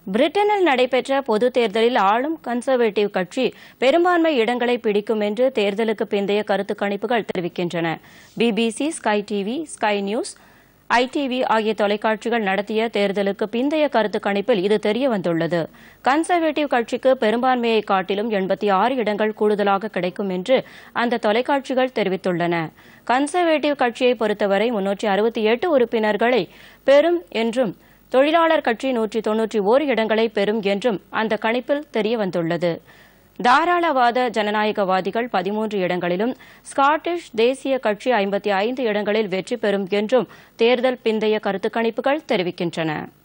பிரிட்டனில் நடைபெற்ற பொதுத் தேர்தலில் ஆளும் கன்சர்வேட்டிவ் கட்சி பெரும்பான்மை இடங்களை பிடிக்கும் என்று தேர்தலுக்கு பிந்தைய கருத்து கணிப்புகள் தெரிவிக்கின்றன BBC Sky TV Sky News ITV ஆகிய தொலைக்காட்சிகள் நடத்திய தேர்தலுக்கு பிந்தைய கருத்து கணிப்பில் இது தெரியவந்துள்ளது கன்சர்வேட்டிவ் கட்சிக்கு பெரும்பான்மையை காட்டிலும் எண்பத்தி ஆறு இடங்கள் கூடுதலாக கிடைக்கும் என்று அந்த தொலைக்காட்சிகள் தெரிவித்துள்ளன கன்சர்வேட்டிவ் கட்சியை பொறுத்தவரை முன்னூற்றி அறுபத்தி எட்டு உறுப்பினர்களை பெறும் என்றும் தொழிலாளர் கட்சி நூற்றி தொன்னூற்றி ஓரு இடங்களை பெறும் என்றும் அந்த கணிப்பில் தெரியவந்துள்ளது தாராளவாத ஜனநாயகவாதிகள் பதிமூன்று இடங்களிலும் ஸ்காட்டிஷ் தேசிய கட்சி ஐம்பத்தி ஐந்து இடங்களில் வெற்றி பெறும் என்றும் தேர்தல் பிந்தைய கருத்து கணிப்புகள் தெரிவிக்கின்றன